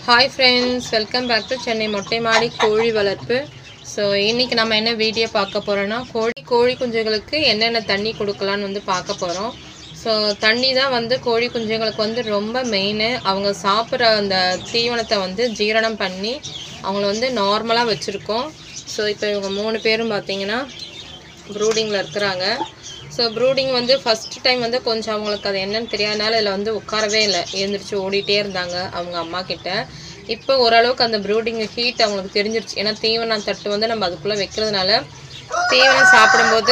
hi friends welcome back to Chennai மொட்டை மாடி கோழி வளர்ப்பு ஸோ இன்றைக்கி நம்ம என்ன வீடியோ பார்க்க போகிறோன்னா கோழி கோழி குஞ்சுகளுக்கு என்னென்ன தண்ணி கொடுக்கலான்னு வந்து பார்க்க போகிறோம் ஸோ தண்ணி தான் வந்து கோழி குஞ்சுங்களுக்கு வந்து ரொம்ப மெயின் அவங்க சாப்பிட்ற அந்த தீவனத்தை வந்து ஜீரணம் பண்ணி அவங்கள வந்து நார்மலாக வச்சுருக்கோம் ஸோ இப்போ இவங்க மூணு பேரும் பார்த்தீங்கன்னா ப்ரூடிங்கில் இருக்கிறாங்க ஸோ ப்ரூடிங் வந்து ஃபஸ்ட் டைம் வந்து கொஞ்சம் அவங்களுக்கு அது என்னன்னு தெரியாதனால இதில் வந்து உட்காரவே இல்லை எழுந்திரிச்சு ஓடிட்டே இருந்தாங்க அவங்க அம்மா கிட்ட இப்போ ஓரளவுக்கு அந்த ப்ரூடிங் ஹீட் அவங்களுக்கு தெரிஞ்சிருச்சு ஏன்னா தீவனம் தட்டு வந்து நம்ம அதுக்குள்ளே வைக்கிறதுனால தீவனம் சாப்பிடும்போது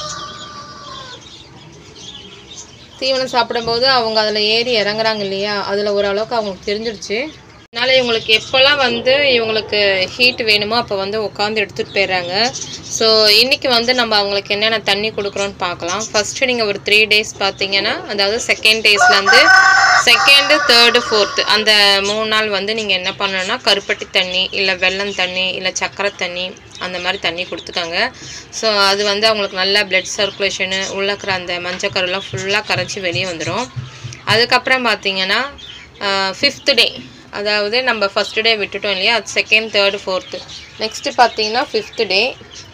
தீவனம் சாப்பிடும்போது அவங்க அதில் ஏறி இறங்குறாங்க இல்லையா அதில் ஓரளவுக்கு அவங்களுக்கு தெரிஞ்சிருச்சு அதனால இவங்களுக்கு எப்போல்லாம் வந்து இவங்களுக்கு ஹீட் வேணுமோ அப்போ வந்து உட்காந்து எடுத்துகிட்டு போயிடுறாங்க ஸோ இன்றைக்கி வந்து நம்ம அவங்களுக்கு என்னென்ன தண்ணி கொடுக்குறோன்னு பார்க்கலாம் ஃபஸ்ட்டு நீங்கள் ஒரு த்ரீ டேஸ் பார்த்தீங்கன்னா அதாவது செகண்ட் டேஸ்லேருந்து செகண்டு தேர்டு ஃபோர்த்து அந்த மூணு நாள் வந்து நீங்கள் என்ன பண்ணணும்னா கருப்பட்டி தண்ணி இல்லை வெல்லம் தண்ணி இல்லை சக்கரை தண்ணி அந்த மாதிரி தண்ணி கொடுத்துக்காங்க ஸோ அது வந்து அவங்களுக்கு நல்லா பிளட் சர்க்குலேஷனு உள்ளக்கிற அந்த மஞ்சக்கருலாம் ஃபுல்லாக கரைச்சி வெளியே வந்துடும் அதுக்கப்புறம் பார்த்தீங்கன்னா ஃபிஃப்த் டே அதாவது நம்ம ஃபஸ்ட் டே விட்டுட்டோம் இல்லையா அது செகண்ட் தேர்டு ஃபோர்த்து நெக்ஸ்ட்டு பார்த்தீங்கன்னா ஃபிஃப்த் டே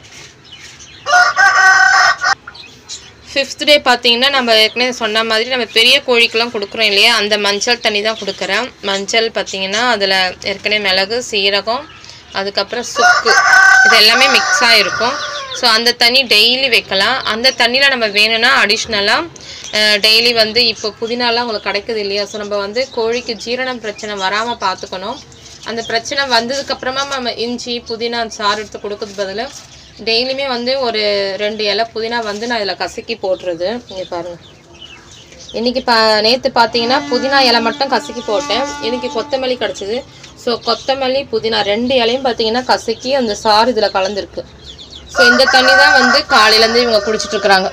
ஃபிஃப்த் டே பார்த்தீங்கன்னா நம்ம ஏற்கனவே சொன்ன மாதிரி நம்ம பெரிய கோழிக்கெல்லாம் கொடுக்குறோம் இல்லையா அந்த மஞ்சள் தண்ணி தான் கொடுக்குறேன் மஞ்சள் பார்த்தீங்கன்னா அதில் ஏற்கனவே மிளகு சீரகம் அதுக்கப்புறம் சுக்கு இது எல்லாமே மிக்ஸ் ஆகிருக்கும் ஸோ அந்த தண்ணி டெய்லி வைக்கலாம் அந்த தண்ணியில் நம்ம வேணும்னா அடிஷ்னலாக டெய்லி வந்து இப்போ புதினாலாம் உங்களுக்கு கிடைக்குது இல்லையா ஸோ நம்ம வந்து கோழிக்கு ஜீரணம் பிரச்சனை வராமல் பார்த்துக்கணும் அந்த பிரச்சனை வந்ததுக்கப்புறமா நம்ம இஞ்சி புதினா சாறு எடுத்து கொடுக்கறது பதில் டெய்லியுமே வந்து ஒரு ரெண்டு இலை புதினா வந்து நான் இதில் கசக்கி போட்டுறது இங்கே பாருங்கள் இன்றைக்கி பா நேற்று பார்த்தீங்கன்னா புதினா இலை மட்டும் கசக்கி போட்டேன் இன்றைக்கி கொத்தமல்லி கிடச்சிது ஸோ கொத்தமல்லி புதினா ரெண்டு இலையும் பார்த்தீங்கன்னா கசக்கி அந்த சாறு இதில் கலந்துருக்கு ஸோ இந்த தண்ணி தான் வந்து காலையிலேருந்து இவங்க குடிச்சிட்ருக்குறாங்க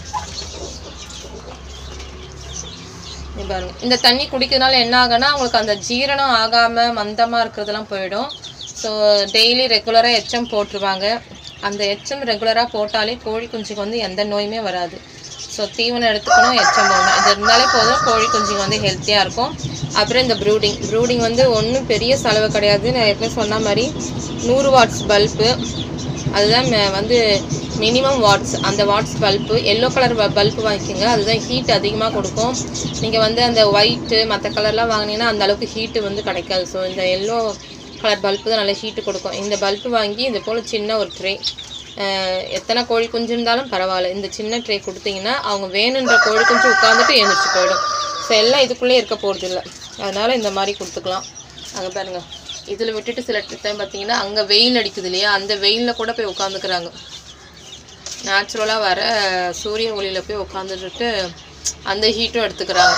பாருங்க இந்த தண்ணி குடிக்கிறதுனால என்ன ஆகும்னா அவங்களுக்கு அந்த ஜீரணம் ஆகாமல் மந்தமாக இருக்கிறதெல்லாம் போயிடும் ஸோ டெய்லி ரெகுலராக எச்சம் போட்டுருவாங்க அந்த எச்சம் ரெகுலராக போட்டாலே கோழி குஞ்சுக்கு வந்து எந்த நோயுமே வராது ஸோ தீவனம் எடுத்துக்கணும் எச்சம் போடணும் இது இருந்தாலே போதும் கோழி குஞ்சுங்க வந்து ஹெல்த்தியாக இருக்கும் அப்புறம் இந்த ப்ரூடிங் ப்ரூடிங் வந்து ஒன்றும் பெரிய செலவு கிடையாது நான் ஏற்கனவே சொன்ன மாதிரி நூறு வாட்ஸ் பல்பு அதுதான் ம- வந்து மினிமம் வாட்ஸ் அந்த watts bulb yellow colour bulb வாங்கிக்கோங்க அதுதான் ஹீட் அதிகமாக கொடுக்கும் நீங்கள் வந்து அந்த ஒயிட்டு மற்ற கலர்லாம் வாங்கினீங்கன்னா அந்த அளவுக்கு ஹீட்டு வந்து கிடைக்காது ஸோ இந்த எல்லோ கலர் பல்பு தான் நல்லா ஹீட்டு கொடுக்கும் இந்த பல்பு வாங்கி இது போல் சின்ன ஒரு ட்ரே எத்தனை கோழி குஞ்சு இருந்தாலும் பரவாயில்ல இந்த சின்ன ட்ரே கொடுத்தீங்கன்னா அவங்க வேணுன்ற கோழி குஞ்சு உட்காந்துட்டு எழுந்திரிச்சு போயிடும் ஸோ எல்லாம் இதுக்குள்ளே இருக்க போகிறது இல்லை அதனால் இந்த மாதிரி கொடுத்துக்கலாம் அங்கே பாருங்கள் இதில் விட்டுட்டு சில டைம் பார்த்தீங்கன்னா அங்கே வெயில் அடிக்குது இல்லையா அந்த வெயிலில் கூட போய் உட்காந்துக்கிறாங்க நேச்சுரலாக வர சூரிய ஒளியில் போய் உட்காந்துட்டு அந்த ஹீட்டும் எடுத்துக்கிறாங்க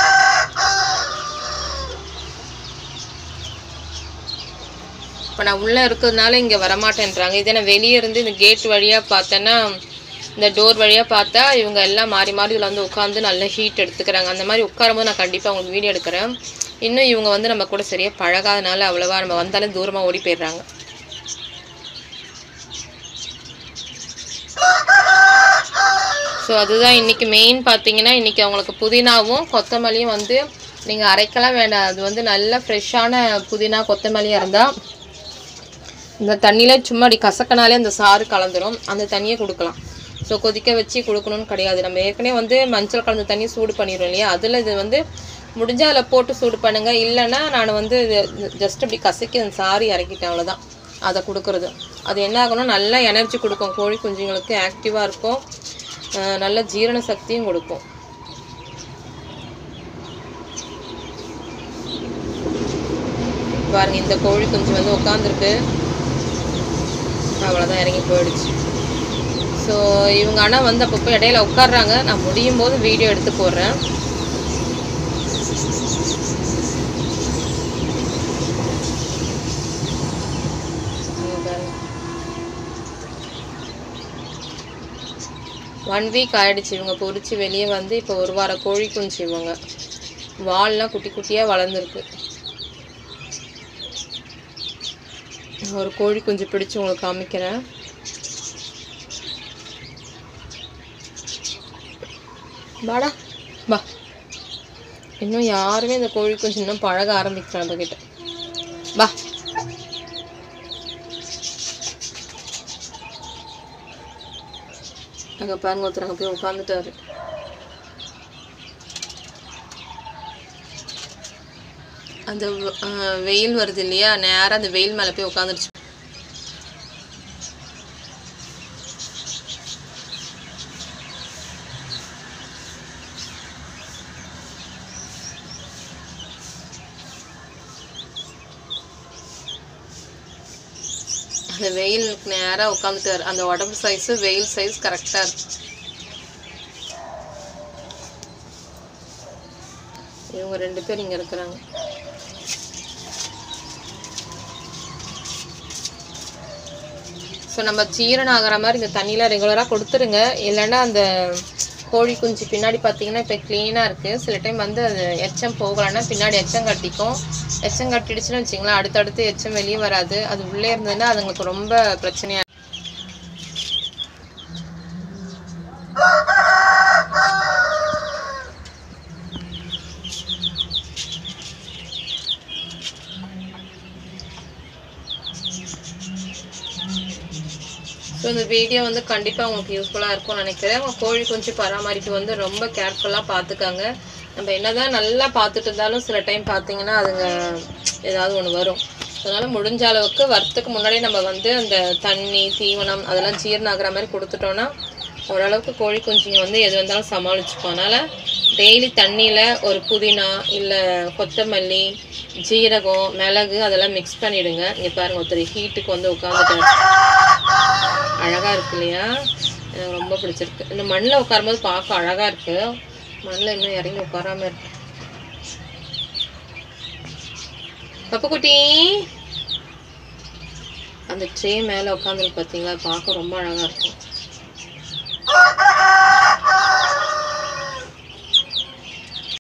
இப்போ நான் உள்ளே இருக்கிறதுனால இங்கே வரமாட்டேன்றாங்க இதே நான் வெளியே இருந்து இந்த கேட் வழியாக பார்த்தேன்னா இந்த டோர் வழியாக பார்த்தா இவங்க எல்லாம் மாறி மாறி இதில் வந்து உட்காந்து நல்ல ஹீட் எடுத்துக்கிறாங்க அந்த மாதிரி உட்காரும்போது நான் கண்டிப்பாக உங்களுக்கு வீடியோ எடுக்கிறேன் இன்னும் இவங்க வந்து நம்ம கூட சரியாக பழகாதனால அவ்வளோவா நம்ம வந்தாலே தூரமாக ஓடி போயிடுறாங்க ஸோ அதுதான் இன்றைக்கி மெயின் பார்த்தீங்கன்னா இன்றைக்கி அவங்களுக்கு புதினாவும் கொத்தமல்லியும் வந்து நீங்கள் அரைக்கலாம் வேண்டாம் அது வந்து நல்ல ஃப்ரெஷ்ஷான புதினா கொத்தமல்லியாக இருந்தால் இந்த தண்ணியில் சும்மா அப்படி கசக்கினாலே அந்த சாறு கலந்துரும் அந்த தண்ணியை கொடுக்கலாம் ஸோ கொதிக்க வச்சு கொடுக்கணும்னு கிடையாது நம்ம ஏற்கனவே வந்து மஞ்சள் கலந்த தண்ணி சூடு பண்ணிடுறோம் இல்லையா அதில் இது வந்து முடிஞ்சால் அதில் போட்டு சூடு பண்ணுங்கள் இல்லைன்னா நான் வந்து ஜஸ்ட் இப்படி கசக்கி அந்த சாறு இறக்கிட்டேன் அவ்வளோதான் அதை கொடுக்குறது அது என்ன ஆகணும் நல்லா எனர்ஜி கொடுக்கும் கோழி குஞ்சுங்களுக்கு ஆக்டிவாக இருக்கும் அஹ் நல்ல ஜீரண சக்தியும் கொடுக்கும் பாருங்க இந்த கோழி குஞ்சு வந்து உட்காந்துருக்கு அவ்வளோதான் இறங்கி போயிடுச்சு ஸோ இவங்க ஆனால் வந்து அப்பப்போ இடையில உட்காடுறாங்க நான் முடியும் போது வீடியோ எடுத்து போடுறேன் ஒன் வீக் ஆயிடுச்சு இவங்க பொரிச்சு வெளியே வந்து இப்போ ஒரு வாரம் கோழி குஞ்சு இவங்க வால்லாம் குட்டி குட்டியாக வளர்ந்துருக்கு ஒரு கோழி குஞ்சு பிடிச்சு உங்களுக்கு காமிக்கிறேன் வாடா வா இன்னும் யாருமே இந்த கோழி குஞ்சு இன்னும் பழக ஆரம்பிக்கல நம்மக்கிட்ட வா அங்கே பாருங்க ஒருத்தர் அங்கே போய் உட்காந்துட்டாரு அந்த வ- அஹ் வெயில் வருது இல்லையா நேரா அந்த வெயில் மேலே போய் உட்காந்துருச்சு அந்த வெயிலுக்கு நேரா உட்காந்துட்டாரு அந்த உடம்பு சைஸ் வெயில் சைஸ் கரெக்டா இருக்கு இவங்க ரெண்டு பேர் இங்க இருக்கிறாங்க ஸோ நம்ம ஜீரணம் ஆகிற மாதிரி இந்த தண்ணியில் ரெகுலராக கொடுத்துருங்க இல்லைன்னா அந்த கோழி குஞ்சு பின்னாடி பார்த்தீங்கன்னா இப்போ க்ளீனாக இருக்குது சில டைம் வந்து அது எச்சம் போகலைன்னா பின்னாடி எச்சம் கட்டிக்கும் எச்சம் கட்டிடுச்சுன்னு வச்சிங்களேன் அடுத்தடுத்து எச்சம் வெளியே வராது அது உள்ளே இருந்ததுன்னா அதுங்களுக்கு ரொம்ப பிரச்சனையாக ஸோ இந்த வீடியோ வந்து கண்டிப்பாக உங்களுக்கு யூஸ்ஃபுல்லாக இருக்கும்னு நினைக்கிறேன் உங்கள் கோழி குஞ்சு பராமரிப்பு வந்து ரொம்ப கேர்ஃபுல்லாக பார்த்துக்கங்க நம்ம என்னதான் நல்லா பார்த்துட்டு இருந்தாலும் சில டைம் பார்த்தீங்கன்னா அதுங்க ஏதாவது ஒன்று வரும் அதனால முடிஞ்ச அளவுக்கு வரத்துக்கு முன்னாடி நம்ம வந்து அந்த தண்ணி தீவனம் அதெல்லாம் ஜீரணம் ஆகுற மாதிரி கொடுத்துட்டோம்னா ஓரளவுக்கு கோழி குஞ்சுங்க வந்து எது வந்தாலும் சமாளிச்சுக்கும் அதனால டெய்லி தண்ணியில் ஒரு புதினா இல்லை கொத்தமல்லி ஜீரகம் மிளகு அதெல்லாம் மிக்ஸ் பண்ணிடுங்க இங்கே பாருங்க ஒருத்தர் ஹீட்டுக்கு வந்து உட்காந்துட்டாரு அழகா இருக்கு இல்லையா எனக்கு ரொம்ப பிடிச்சிருக்கு இந்த மண்ணில் உட்காரும்போது பார்க்க அழகா இருக்கு மண்ணில் இன்னும் இறங்கி உட்காராம இருக்கு பப்புக்குட்டி அந்த ட்ரே மேலே உட்காந்துருக்கு பார்த்தீங்களா பார்க்க ரொம்ப அழகா இருக்கும்